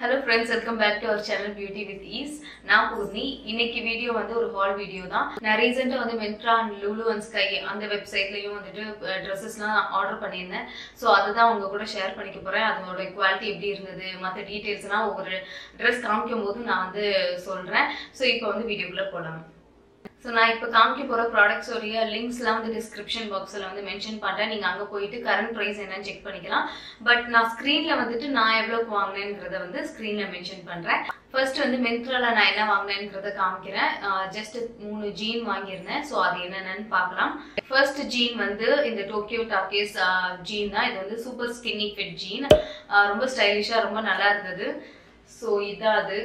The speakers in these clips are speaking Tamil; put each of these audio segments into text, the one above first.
hello friends welcome back to our channel beauty with ease நான் பூர்ணி இன்னைக்கு வீடியோ வந்து ஒரு ஹால் வீடியோ தான் நான் ரீசெண்டாக வந்து Myntra and Lulu and Sky அந்த வெப்சைட்லையும் வந்துட்டு ட்ரெஸ்ஸஸ்லாம் ஆர்டர் பண்ணியிருந்தேன் ஸோ அதை தான் உங்க கூட ஷேர் பண்ணிக்க போகிறேன் அதோட குவாலிட்டி எப்படி இருந்தது மற்ற டீட்டெயில்ஸ்லாம் ஒவ்வொரு ட்ரெஸ் காமிக்கும் போது நான் வந்து சொல்கிறேன் ஸோ இப்போ வந்து வீடியோக்குள்ளே போகலாம் ஸோ நான் இப்போ காமிக்க போகிற ப்ராடக்ட்ஸோடைய லிங்க்ஸ்லாம் வந்து டிஸ்கிரிப்ஷன் பாக்ஸில் வந்து மென்ஷன் பண்ணுறேன் நீங்கள் அங்கே போயிட்டு கரண்ட் ப்ரைஸ் என்னன்னு செக் பண்ணிக்கலாம் பட் நான் ஸ்க்ரீனில் வந்துட்டு நான் எவ்வளோக்கு வாங்கினேங்கிறத வந்து ஸ்க்ரீனில் மென்ஷன் பண்ணுறேன் ஃபர்ஸ்ட் வந்து மென்த்ரால நான் என்ன வாங்கினேங்கிறத காமிக்கிறேன் ஜஸ்ட் மூணு ஜீன் வாங்கியிருந்தேன் ஸோ அது என்னென்னு பார்க்கலாம் ஃபர்ஸ்ட் ஜீன் வந்து இந்த டோக்கியோ டாக்கேஸ் ஜீன் தான் இது வந்து சூப்பர் ஸ்கின்னி ஃபிட் ஜீன் ரொம்ப ஸ்டைலிஷாக ரொம்ப நல்லா இருந்தது ஸோ இதான் அது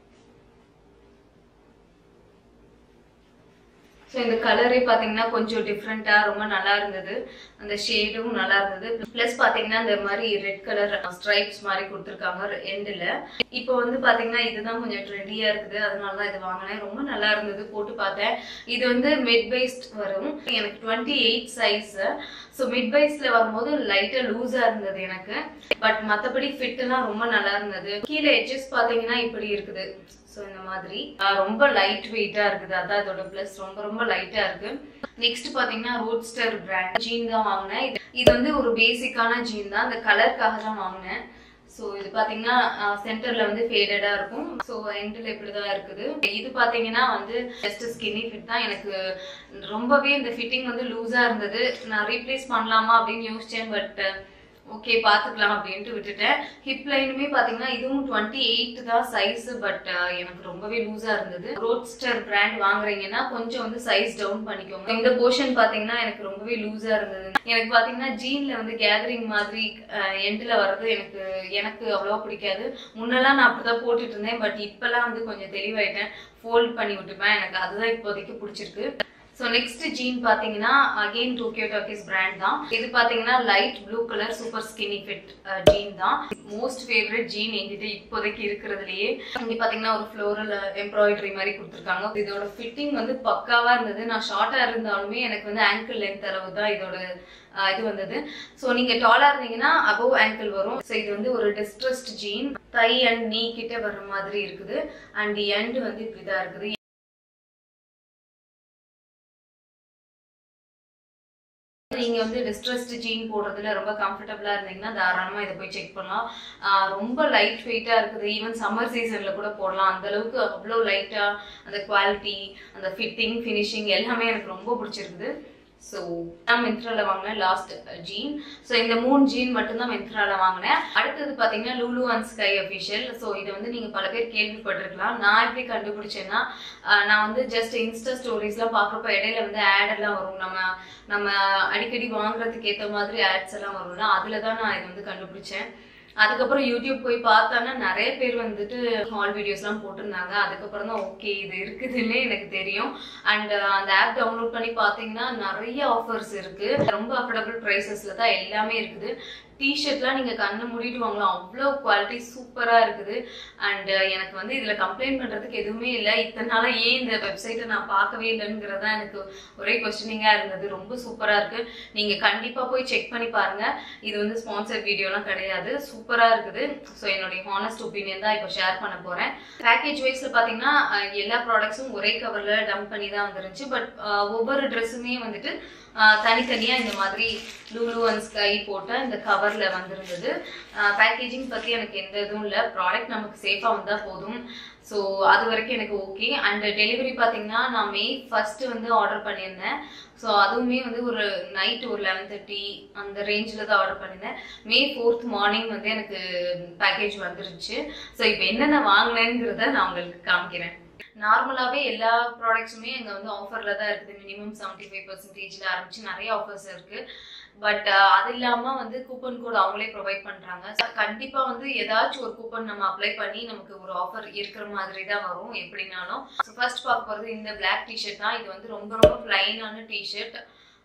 ஸோ இந்த கலரே பார்த்தீங்கன்னா கொஞ்சம் டிஃப்ரெண்ட்டாக ரொம்ப நல்லா இருந்தது அந்த ஷேடும் நல்லா இருந்தது ப்ளஸ் பார்த்தீங்கன்னா இந்த மாதிரி ரெட் கலர் ஸ்ட்ரைப்ஸ் மாதிரி கொடுத்துருக்காங்க எண்டில் இப்போ வந்து பார்த்தீங்கன்னா இதுதான் கொஞ்சம் ட்ரெண்டியாக இருக்குது அதனால தான் இது வாங்கினேன் ரொம்ப நல்லா இருந்தது போட்டு பார்த்தேன் இது வந்து மிட் பேஸ்ட் வரும் எனக்கு twenty eight size so mid பைஸ்ல வரும்போது லைட்டாக லூஸாக இருந்தது எனக்கு பட் மற்றபடி ஃபிட்லாம் ரொம்ப நல்லா இருந்தது கீழே எட்ஜஸ் பார்த்தீங்கன்னா இப்படி இருக்குது ஸோ இந்த மாதிரி ரொம்ப லைட் வெயிட்டாக இருக்குது அதான் இதோட ப்ளஸ் ரொம்ப ரொம்ப லைட்டாக இருக்கு நெக்ஸ்ட் பார்த்தீங்கன்னா ரோட்ஸ்டர் பிராண்ட் ஜீன் தான் வாங்கினேன் இது வந்து ஒரு பேசிக்கான ஜீன் தான் அந்த கலருக்காக தான் வாங்கினேன் ஸோ இது பார்த்தீங்கன்னா சென்டரில் வந்து ஃபேடடாக இருக்கும் ஸோ எண்டில் இப்படி தான் இருக்குது இது பார்த்தீங்கன்னா வந்து ஜஸ்ட் ஸ்கின்னி ஃபிட் தான் எனக்கு ரொம்பவே இந்த ஃபிட்டிங் வந்து லூஸாக இருந்தது நான் ரீப்ளேஸ் பண்ணலாமா அப்படின்னு யோசித்தேன் பட் ஓகே பார்த்துக்கலாம் அப்படின்ட்டு விட்டுட்டேன் ஹிப் லைனுமே பார்த்தீங்கன்னா இதுவும் டுவெண்ட்டி எயிட் தான் சைஸ் பட் எனக்கு ரொம்பவே லூஸாக இருந்தது ரோட்ஸ்டர் பிராண்ட் வாங்குறீங்கன்னா கொஞ்சம் வந்து சைஸ் டவுன் பண்ணிக்கோங்க இந்த போர்ஷன் பார்த்தீங்கன்னா எனக்கு ரொம்பவே லூஸாக இருந்தது எனக்கு பார்த்தீங்கன்னா ஜீனில் வந்து கேதரிங் மாதிரி எண்டில் வர்றது எனக்கு எனக்கு அவ்வளோ பிடிக்காது முன்னெல்லாம் நான் அப்படி தான் போட்டுட்டு இருந்தேன் பட் இப்போல்லாம் வந்து கொஞ்சம் தெளிவாயிட்டேன் ஃபோல்ட் பண்ணி விட்டுப்பேன் எனக்கு அதுதான் இப்போதைக்கு பிடிச்சிருக்கு ஸோ நெக்ஸ்ட் ஜீன் பார்த்தீங்கன்னா அகெயின் டோக்கியோ டாக்கிஸ் பிராண்ட் தான் இது பார்த்தீங்கன்னா light blue colour super skinny fit jean தான் மோஸ்ட் ஃபேவரட் ஜீன் என்கிட்ட இப்போதைக்கு இருக்கிறதுலையே இங்கே பார்த்தீங்கன்னா ஒரு ஃப்ளோரல் எம்ப்ராய்டரி மாதிரி கொடுத்துருக்காங்க இதோட ஃபிட்டிங் வந்து பக்காவாக இருந்தது நான் ஷார்ட்டாக இருந்தாலுமே எனக்கு வந்து ஆங்கிள் லென்த் அளவு தான் இதோட இது வந்தது ஸோ நீங்கள் டாலாக இருந்தீங்கன்னா அபவ் ஆங்கிள் வரும் ஸோ இது வந்து ஒரு டிஸ்ட்ரஸ்ட் ஜீன் தை அண்ட் நீ கிட்ட வர்ற மாதிரி இருக்குது அண்ட் எண்ட் வந்து இப்படி தான் இருக்குது நீங்க வந்து டிஸ்ட்ரஸ்ட் ஜீன் போடுறதுல ரொம்ப கம்ஃபர்டபுளா இருந்தீங்கன்னா தாராளமா இதை போய் செக் பண்ணலாம் ரொம்ப லைட் வெயிட்டா இருக்குது ஈவன் சம்மர் சீசன்ல கூட போடலாம் அந்த அளவுக்கு அவ்வளோ லைட்டா அந்த குவாலிட்டி அந்த ஃபிட்டிங் ஃபினிஷிங் எல்லாமே எனக்கு ரொம்ப பிடிச்சிருக்குது ஸோ நான் மென்த்ரால வாங்கினேன் லாஸ்ட் ஜீன் ஸோ இந்த மூணு ஜீன் மட்டும்தான் மென்த்ரால வாங்கினேன் அடுத்தது பார்த்தீங்கன்னா Lulu and Sky official so இதை வந்து நீங்கள் பல பேர் கேள்விப்பட்டிருக்கலாம் நான் எப்படி கண்டுபிடிச்சேன்னா நான் வந்து ஜஸ்ட் இன்ஸ்டா ஸ்டோரிஸ்லாம் பார்க்குறப்ப இடையில வந்து ஆட் எல்லாம் வரும் நம்ம நம்ம அடிக்கடி வாங்குறதுக்கு ஏற்ற மாதிரி ஆட்ஸ் எல்லாம் வரும்ல அதில் தான் நான் இதை வந்து கண்டுபிடிச்சேன் அதுக்கப்புறம் யூடியூப் போய் பார்த்தானா நிறைய பேர் வந்துட்டு ஹால் வீடியோஸ்லாம் போட்டிருந்தாங்க அதுக்கப்புறம் தான் ஓகே இது இருக்குதுன்னே எனக்கு தெரியும் அண்ட் அந்த ஆப் டவுன்லோட் பண்ணி பார்த்தீங்கன்னா நிறைய ஆஃபர்ஸ் இருக்கு ரொம்ப அஃபோர்டபுள் ப்ரைஸஸ்ல தான் எல்லாமே இருக்குது டிஷர்ட்லாம் நீங்கள் கண்ணை மூடிட்டு வாங்கலாம் அவ்வளோ குவாலிட்டி சூப்பராக இருக்குது அண்ட் எனக்கு வந்து இதில் கம்ப்ளைண்ட் பண்ணுறதுக்கு எதுவுமே இல்லை இத்தனை நாளாக ஏன் இந்த வெப்சைட்டை நான் பார்க்கவே இல்லைங்கிறது தான் எனக்கு ஒரே கொஸ்டினிங்காக இருந்தது ரொம்ப சூப்பராக இருக்குது நீங்கள் கண்டிப்பாக போய் செக் பண்ணி பாருங்கள் இது வந்து ஸ்பான்சர் வீடியோலாம் கிடையாது சூப்பராக இருக்குது ஸோ என்னுடைய ஹானஸ்ட் ஒப்பீனியன் தான் இப்போ ஷேர் பண்ண போகிறேன் பேக்கேஜ் வைஸில் பார்த்தீங்கன்னா எல்லா ப்ராடக்ட்ஸும் ஒரே கவரில் டம்ப் பண்ணி தான் வந்துருந்துச்சு பட் ஒவ்வொரு ட்ரெஸ்ஸுமே வந்துட்டு தனித்தனியாக இந்த மாதிரி லூலு அண்ட் ஸ்கை போட்ட இந்த கவரில் வந்திருந்தது பேக்கேஜிங் பற்றி எனக்கு எந்த இதுவும் இல்லை ப்ராடக்ட் நமக்கு சேஃபாக வந்தால் போதும் ஸோ அது வரைக்கும் எனக்கு ஓகே அண்ட் டெலிவரி பார்த்தீங்கன்னா நான் மே ஃபஸ்ட்டு வந்து ஆர்டர் பண்ணியிருந்தேன் ஸோ அதுவுமே வந்து ஒரு நைட் ஒரு லெவன் தேர்ட்டி அந்த ரேஞ்சில் தான் ஆர்டர் பண்ணியிருந்தேன் மே ஃபோர்த் மார்னிங் வந்து எனக்கு பேக்கேஜ் வந்துருச்சு ஸோ இப்போ என்னென்ன வாங்கினேங்கிறத நான் உங்களுக்கு காமிக்கிறேன் நார்மலாகவே எல்லா ப்ராடக்ட்ஸுமே அங்கே வந்து ஆஃபரில் தான் இருக்குது மினிமம் செவன்ட்டி ஃபைவ் பர்சன்டேஜில் ஆரம்பிச்சு நிறைய ஆஃபர்ஸ் இருக்குது பட் அது இல்லாமல் வந்து கூப்பன் கோட் அவங்களே ப்ரொவைட் பண்ணுறாங்க கண்டிப்பாக வந்து ஏதாச்சும் ஒரு கூப்பன் நம்ம அப்ளை பண்ணி நமக்கு ஒரு ஆஃபர் இருக்கிற மாதிரி தான் வரும் எப்படினாலும் ஸோ ஃபர்ஸ்ட் பார்க்க போகிறது இந்த பிளாக் டிஷர்ட் தான் இது வந்து ரொம்ப ரொம்ப ப்ளைனான டிஷர்ட்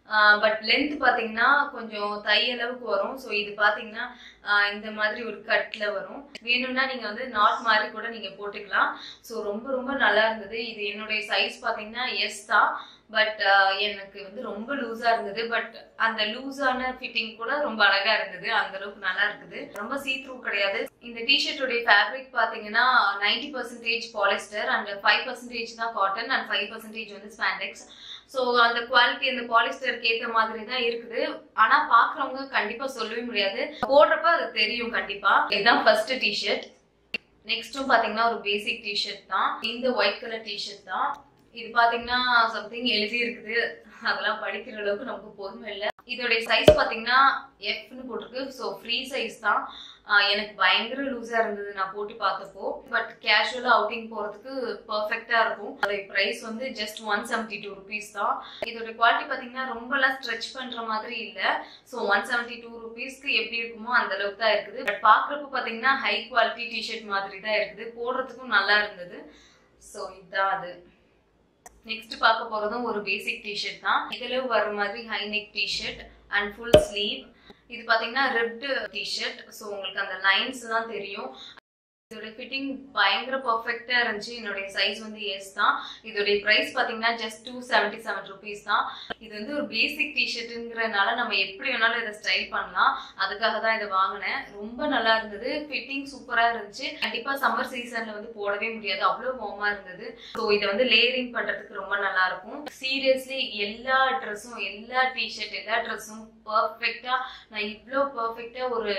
பட் லென்த் பார்த்தீங்கன்னா கொஞ்சம் தை அளவுக்கு வரும் ஸோ இது பார்த்தீங்கன்னா இந்த மாதிரி ஒரு கட்டில் வரும் வேணும்னா நீங்கள் வந்து நாட் மாதிரி கூட நீங்கள் போட்டுக்கலாம் ஸோ ரொம்ப ரொம்ப நல்லா இருந்தது இது என்னுடைய சைஸ் பார்த்தீங்கன்னா எஸ் தான் பட் எனக்கு வந்து ரொம்ப லூஸா இருந்தது பட் அந்த லூஸான ஃபிட்டிங் கூட ரொம்ப அழகா இருந்தது அந்த அளவுக்கு நல்லா இருக்குது ரொம்ப சீ த்ரூ கிடையாது இந்த டிஷர்ட்டுடைய ஃபேப்ரிக் பாத்தீங்கன்னா ninety percentage polyester and five percentage தான் காட்டன் அண்ட் ஃபைவ் பர்சன்டேஜ் வந்து ஸ்பாண்டெக்ஸ் ஸோ அந்த குவாலிட்டி அந்த பாலிஸ்டருக்கு ஏற்ற மாதிரி தான் இருக்குது ஆனா பாக்குறவங்க கண்டிப்பா சொல்லவே முடியாது போடுறப்ப அது தெரியும் கண்டிப்பா இதுதான் ஃபர்ஸ்ட் டிஷர்ட் நெக்ஸ்ட்டும் பாத்தீங்கன்னா ஒரு பேசிக் டிஷர்ட் தான் இந்த ஒயிட் கலர் டிஷர்ட் தான் இது பாத்தீங்கன்னா சம்திங் எழுதி இருக்குது அதெல்லாம் படிக்கிற அளவுக்கு நமக்கு பொறுமை இல்லை இதோடைய சைஸ் பாத்தீங்கன்னா எஃப்னு போட்டிருக்கு ஸோ ஃப்ரீ சைஸ் தான் ஆஹ் எனக்கு பயங்கர லூஸா இருந்தது நான் போட்டு பார்த்தப்போ பட் கேஷுவலா அவுட்டிங் போறதுக்கு பர்ஃபெக்டா இருக்கும் அதோட பிரைஸ் வந்து just one seventy two rupees தான் இதோட குவாலிட்டி பாத்தீங்கன்னா ரொம்பலாம் ஸ்ட்ரெச் பண்ற மாதிரி இல்ல ஸோ ஒன் செவன்டி டூ ருபீஸ்க்கு எப்படி இருக்குமோ அந்த அளவுக்கு தான் இருக்குது பட் பாக்குறப்ப பாத்தீங்கன்னா ஹை குவாலிட்டி டிஷர்ட் மாதிரி தான் இருக்குது போடுறதுக்கும் நல்லா இருந்தது ஸோ இதுதான் அது நெக்ஸ்ட் பார்க்க போறதும் ஒரு பேசிக் டிஷர்ட் தான் இதுல வர மாதிரி high neck T-shirt and full sleeve இது பாத்தீங்கன்னா ரிப்டு டிஷர்ட் ஸோ உங்களுக்கு அந்த லைன்ஸ் தான் தெரியும் இதோட ஃபிட்டிங் பயங்கர பர்ஃபெக்டா இருந்துச்சு என்னுடைய சைஸ் வந்து எஸ் தான் இதோடைய பிரைஸ் பாத்தீங்கன்னா just two seventy seven rupees தான் இது வந்து ஒரு பேசிக் டிஷர்ட்டுங்கிறனால நம்ம எப்படி வேணாலும் இதை ஸ்டைல் பண்ணலாம் அதுக்காக தான் இதை வாங்கினேன் ரொம்ப நல்லா இருந்தது ஃபிட்டிங் சூப்பரா இருந்துச்சு கண்டிப்பா சம்மர் சீசன்ல வந்து போடவே முடியாது அவ்வளோ வார்மா இருந்தது ஸோ இதை வந்து லேயரிங் பண்றதுக்கு ரொம்ப நல்லா இருக்கும் சீரியஸ்லி எல்லா ட்ரெஸ்ஸும் எல்லா டிஷர்ட் எல்லா ட்ரெஸ்ஸும் பர்ஃபெக்டா நான் இவ்வளோ பர்ஃபெக்டா ஒரு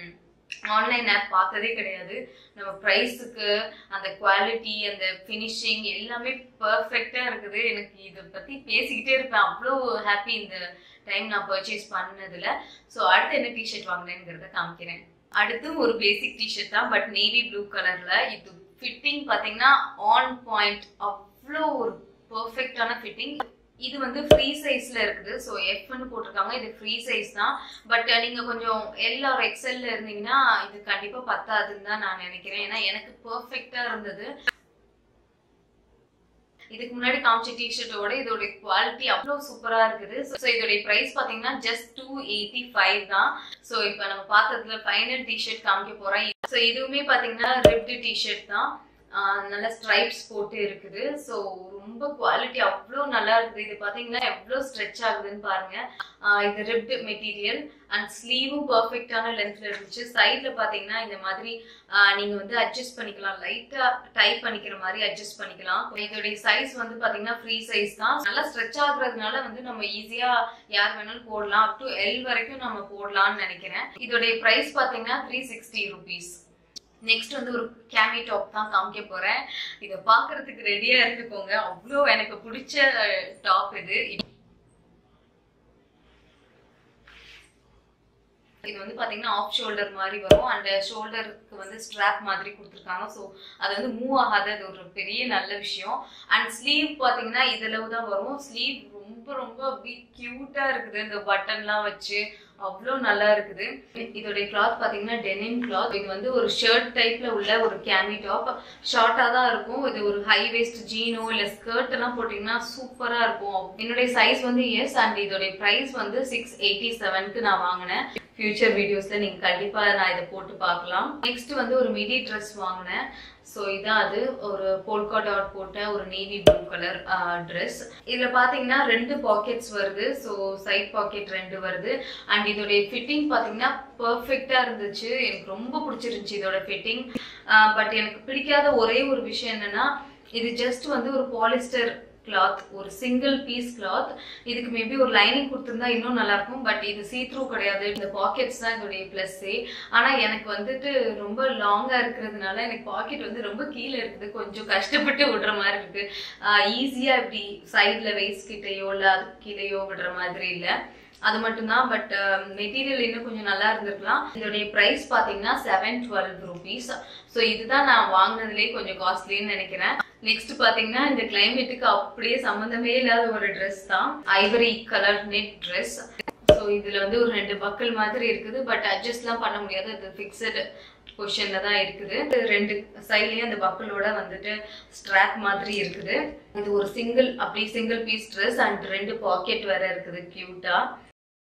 ஆன்லைன் ஆப் பார்த்ததே கிடையாது நம்ம ப்ரைஸுக்கு அந்த குவாலிட்டி அந்த ஃபினிஷிங் எல்லாமே பர்ஃபெக்டா இருக்குது எனக்கு இதை பத்தி பேசிக்கிட்டே இருப்பேன் அவ்வளோ ஹாப்பி இந்த டைம் நான் பர்ச்சேஸ் பண்ணதுல ஸோ அடுத்து என்ன டிஷர்ட் வாங்கினேங்கிறத காமிக்கிறேன் அடுத்து ஒரு பேசிக் டிஷர்ட் தான் பட் நேவி ப்ளூ கலர்ல இது ஃபிட்டிங் பாத்தீங்கன்னா ஆன் பாயிண்ட் அவ்வளோ ஒரு பர்ஃபெக்டான ஃபிட்டிங் இது வந்து ஃப்ரீ சைஸ்ல இருக்குது ஸோ எஃப்னு போட்டிருக்காங்க இது ஃப்ரீ சைஸ் தான் பட் நீங்க கொஞ்சம் எல் ஆர் எக்ஸ்எல்ல இருந்தீங்கன்னா இது கண்டிப்பா பத்தாதுன்னு தான் நான் நினைக்கிறேன் ஏன்னா எனக்கு பர்ஃபெக்டா இருந்தது இதுக்கு முன்னாடி காமிச்ச டிஷர்ட்டோட இதோட குவாலிட்டி அவ்வளோ சூப்பரா இருக்குது ஸோ இதோட பிரைஸ் பாத்தீங்கன்னா ஜஸ்ட் டூ எயிட்டி ஃபைவ் தான் ஸோ இப்போ நம்ம பார்த்ததுல ஃபைனல் டிஷர்ட் காமிக்க போறேன் ஸோ இதுவுமே பாத்தீங்கன்னா ரிப்டு டிஷர்ட் தான் நல்ல ஸ்ட்ரைப்ஸ் போட்டு இருக்குது ஸோ ரொம்ப குவாலிட்டி அவ்வளோ நல்லா இருக்குது இது பார்த்தீங்கன்னா எவ்வளோ ஸ்ட்ரெச் ஆகுதுன்னு பாருங்க இது ரிப்டு மெட்டீரியல் அண்ட் ஸ்லீவும் பர்ஃபெக்டான லென்த்ல இருந்துச்சு சைட்ல பார்த்தீங்கன்னா இந்த மாதிரி நீங்க வந்து அட்ஜஸ்ட் பண்ணிக்கலாம் லைட்டா டைப் பண்ணிக்கிற மாதிரி அட்ஜஸ்ட் பண்ணிக்கலாம் இதோடைய சைஸ் வந்து பாத்தீங்கன்னா ஃப்ரீ சைஸ் தான் நல்லா ஸ்ட்ரெச் ஆகுறதுனால வந்து நம்ம ஈஸியா யார் வேணாலும் போடலாம் அப் டு எல் வரைக்கும் நம்ம போடலாம்னு நினைக்கிறேன் இதோடைய பிரைஸ் பாத்தீங்கன்னா த்ரீ சிக்ஸ்டி ருபீஸ் நெக்ஸ்ட் வந்து ஒரு கேமி டாப் தான் காமிக்க போறேன் இதை பாக்குறதுக்கு ரெடியா இருந்துக்கோங்க அவ்வளோ எனக்கு பிடிச்ச டாப் இது இது வந்து பாத்தீங்கன்னா ஆஃப் ஷோல்டர் மாதிரி வரும் அண்ட் ஷோல்டருக்கு வந்து ஸ்ட்ராப் மாதிரி கொடுத்துருக்காங்க ஸோ அது வந்து மூவ் ஆகாது அது ஒரு பெரிய நல்ல விஷயம் அண்ட் ஸ்லீவ் பாத்தீங்கன்னா இதுலவு தான் வரும் ஸ்லீவ் ரொம்ப ரொம்ப அப்படி கியூட்டா இருக்குது இந்த பட்டன்லாம் வச்சு அவ்வளோ நல்லா இருக்குது இதோடைய கிளாத் பாத்தீங்கன்னா டெனிம் கிளாத் இது வந்து ஒரு ஷர்ட் டைப்ல உள்ள ஒரு கேமி டாப் ஷார்ட்டா தான் இருக்கும் இது ஒரு ஹை வேஸ்ட் ஜீனோ இல்ல ஸ்கர்ட் எல்லாம் போட்டீங்கன்னா சூப்பரா இருக்கும் என்னுடைய சைஸ் வந்து எஸ் அண்ட் இதோடைய பிரைஸ் வந்து சிக்ஸ் எயிட்டி செவனுக்கு நான் வாங்கினேன் ஃபியூச்சர் வீடியோஸ்ல நீங்க கண்டிப்பா நான் இதை போட்டு பார்க்கலாம் நெக்ஸ்ட் வந்து ஒரு மிடி ட்ரெஸ் வாங்கினேன் ஸோ இதான் அது ஒரு போல்கா டாட் போட்ட ஒரு நேவி ப்ளூ கலர் ட்ரெஸ் இதில் பார்த்தீங்கன்னா ரெண்டு பாக்கெட்ஸ் வருது ஸோ சைட் பாக்கெட் ரெண்டு வருது அண்ட் இதோடைய ஃபிட்டிங் பார்த்தீங்கன்னா பர்ஃபெக்டாக இருந்துச்சு எனக்கு ரொம்ப பிடிச்சிருந்துச்சு இதோட ஃபிட்டிங் பட் எனக்கு பிடிக்காத ஒரே ஒரு விஷயம் என்னன்னா இது ஜஸ்ட் வந்து ஒரு பாலிஸ்டர் கிளாத் ஒரு சிங்கிள் பீஸ் கிளாத் இதுக்கு மேபி ஒரு லைனிங் கொடுத்துருந்தா இன்னும் நல்லா இருக்கும் பட் இது சீ த்ரூ கிடையாது இந்த பாக்கெட்ஸ் தான் இதோடைய பிளஸ்ஸே ஆனா எனக்கு வந்துட்டு ரொம்ப லாங்கா இருக்கிறதுனால எனக்கு பாக்கெட் வந்து ரொம்ப கீழே இருக்குது கொஞ்சம் கஷ்டப்பட்டு விடுற மாதிரி இருக்கு ஈஸியா இப்படி சைட்ல வேஸ்ட் கிட்டேயோ இல்ல அதுக்கு கீழேயோ விடுற மாதிரி இல்ல அது மட்டும்தான் பட் மெட்டீரியல் இன்னும் கொஞ்சம் நல்லா இருந்திருக்கலாம் இதோடைய பிரைஸ் பாத்தீங்கன்னா செவன் டுவெல் ருபீஸ் ஸோ இதுதான் நான் வாங்கினதுலேயே கொஞ்சம் காஸ்ட்லின்னு நினைக்கிறேன் நெக்ஸ்ட் பாத்தீங்கன்னா இந்த கிளைமேட்டுக்கு அப்படியே சம்மந்தமே இல்லாத ஒரு ட்ரெஸ் தான் ivory colour net dress so இதுல வந்து ஒரு ரெண்டு பக்கல் மாதிரி இருக்குது பட் அட்ஜஸ்ட்லாம் பண்ண முடியாது அது ஃபிக்ஸடு பொசிஷன்ல தான் இருக்குது ரெண்டு சைட்லயும் அந்த பக்கலோட வந்துட்டு ஸ்ட்ராப் மாதிரி இருக்குது இது ஒரு சிங்கிள் அப்படி சிங்கிள் பீஸ் ட்ரெஸ் அண்ட் ரெண்டு பாக்கெட் வேற இருக்குது கியூட்டா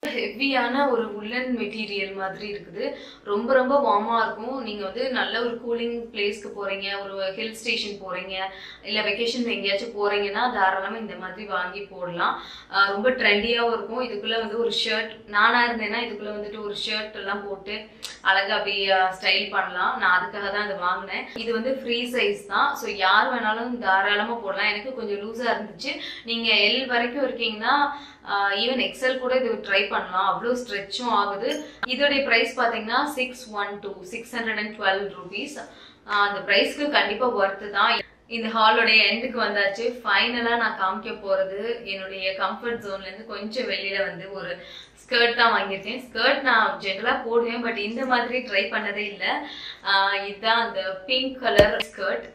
ஹெவியான ஒரு உல்லன் மெட்டீரியல் மாதிரி இருக்குது ரொம்ப ரொம்ப வார்மாக இருக்கும் நீங்கள் வந்து நல்ல ஒரு கூலிங் பிளேஸ்க்கு போகிறீங்க ஒரு ஹில் ஸ்டேஷன் போகிறீங்க இல்லை வெக்கேஷன் எங்கேயாச்சும் போகிறீங்கன்னா தாராளமாக இந்த மாதிரி வாங்கி போடலாம் ஆஹ் ரொம்ப ட்ரெண்டியாகவும் இருக்கும் இதுக்குள்ளே வந்து ஒரு ஷர்ட் நானாக இருந்தேன்னா இதுக்குள்ளே வந்துட்டு ஒரு ஷர்ட் எல்லாம் போட்டு அழகாக அப்படியே ஸ்டைல் பண்ணலாம் நான் அதுக்காக தான் இதை வாங்கினேன் இது வந்து ஃப்ரீ சைஸ் தான் ஸோ யார் வேணாலும் தாராளமாக போடலாம் எனக்கு கொஞ்சம் லூஸாக இருந்துச்சு நீங்கள் எல் வரைக்கும் இருக்கீங்கன்னா ஈவன் எக்ஸல் கூட இது ட்ரை பண்ணலாம் அவ்வளோ ஸ்ட்ரெச்சும் ஆகுது இதோடைய ப்ரைஸ் பார்த்தீங்கன்னா six one two six hundred and twelve rupees அந்த ப்ரைஸ்க்கு கண்டிப்பாக ஒர்த்து தான் இந்த ஹாலோடைய எண்டுக்கு வந்தாச்சு ஃபைனலாக நான் காமிக்க போகிறது என்னுடைய கம்ஃபர்ட் ஜோன்லேருந்து கொஞ்சம் வெளியில் வந்து ஒரு ஸ்கர்ட் தான் வாங்கியிருக்கேன் ஸ்கர்ட் நான் ஜென்ரலாக போடுவேன் பட் இந்த மாதிரி ட்ரை பண்ணதே இல்லை இதுதான் அந்த பிங்க் கலர் ஸ்கர்ட்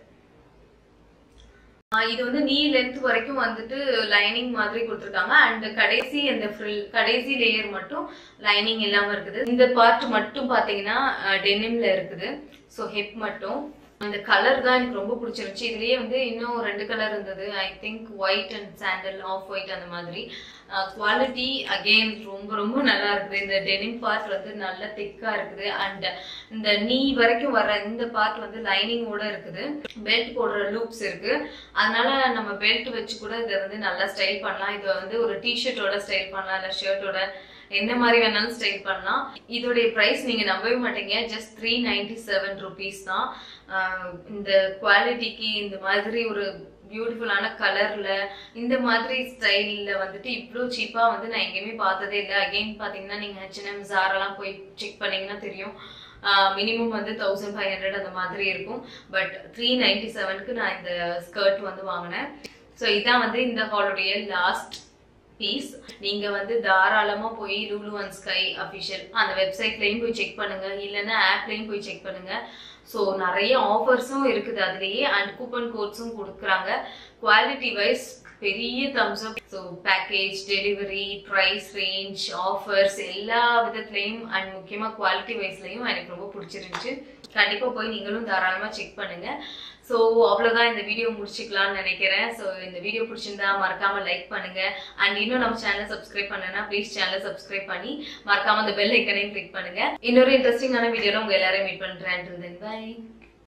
ஆஹ் இது வந்து நீ லென்த் வரைக்கும் வந்துட்டு லைனிங் மாதிரி கொடுத்துருக்காங்க அண்ட் கடைசி அந்த ஃப்ரில் கடைசி லேயர் மட்டும் லைனிங் இல்லாம இருக்குது இந்த பார்ட் மட்டும் பாத்தீங்கன்னா டெனிம்ல இருக்குது ஸோ ஹெப் மட்டும் அந்த கலர் தான் எனக்கு ரொம்ப பிடிச்சிருந்துச்சு இதுலயே வந்து இன்னும் ரெண்டு கலர் இருந்தது I think white and sandal off white அந்த மாதிரி குவாலிட்டி அகெயின் ரொம்ப ரொம்ப நல்லா இருக்குது இந்த டெனிம் பார்ட் வந்து நல்ல திக்கா இருக்குது அண்ட் இந்த நீ வரைக்கும் வர இந்த பார்ட் வந்து லைனிங்கோட இருக்குது பெல்ட் போடுற லூப்ஸ் இருக்கு அதனால நம்ம பெல்ட் வச்சு கூட இதை வந்து நல்லா ஸ்டைல் பண்ணலாம் இதை வந்து ஒரு டிஷர்ட்டோட ஸ்டைல் பண்ணலாம் இல்லை ஷர்ட்டோட என்ன மாதிரி வேணாலும் ஸ்டைல் பண்ணலாம் இதோடைய ப்ரைஸ் நீங்க நம்பவே மாட்டீங்க just three ninety seven rupees தான் ஆஹ் இந்த குவாலிட்டிக்கு இந்த மாதிரி ஒரு பியூட்டிஃபுல்லான கலர்ல இந்த மாதிரி ஸ்டைல்ல வந்துட்டு இவ்வளோ சீப்பா வந்து நான் எங்கேயுமே பார்த்ததே இல்லை அகைன் பாத்தீங்கன்னா நீங்க ஹெச்என்எம் ஜாரெல்லாம் போய் செக் பண்ணீங்கன்னா தெரியும் மினிமம் வந்து தௌசண்ட் ஃபைவ் ஹண்ட்ரட் அந்த மாதிரி இருக்கும் பட் த்ரீ நைன்டி செவனுக்கு நான் இந்த ஸ்கர்ட் வந்து வாங்கினேன் ஸோ இதான் வந்து இந்த ஹாலுடைய லாஸ்ட் பீஸ் நீங்க வந்து தாராளமா போய் லூலு அண்ட் ஸ்கை அஃபிஷியல் அந்த வெப்சைட்லயும் போய் செக் பண்ணுங்க இல்லைன்னா ஆப்லயும் போய் செக் பண்ணுங்க ஸோ நிறைய ஆஃபர்ஸும் இருக்குது அதுலேயே அண்ட் கூப்பன் கோட்ஸும் கொடுக்குறாங்க குவாலிட்டி வைஸ் பெரிய thumbs up so package delivery price range offers எல்லா விதத்துலையும் அண்ட் முக்கியமாக குவாலிட்டி வைஸ்லையும் எனக்கு ரொம்ப பிடிச்சிருந்துச்சு கண்டிப்பாக போய் நீங்களும் தாராளமாக செக் பண்ணுங்க ஸோ அவ்வளோதான் இந்த வீடியோ முடிச்சுக்கலாம்னு நினைக்கிறேன் ஸோ இந்த வீடியோ பிடிச்சிருந்தா மறக்காம லைக் பண்ணுங்க அண்ட் இன்னும் நம்ம சேனலை சப்ஸ்கிரைப் பண்ணனா ப்ளீஸ் சேனலை சப்ஸ்கிரைப் பண்ணி மறக்காம அந்த பெல் ஐக்கனையும் கிளிக் பண்ணுங்க இன்னொரு இன்ட்ரெஸ்டிங்கான வீடியோல உங்க எல்லாரையும் மீட் பண்றேன் பை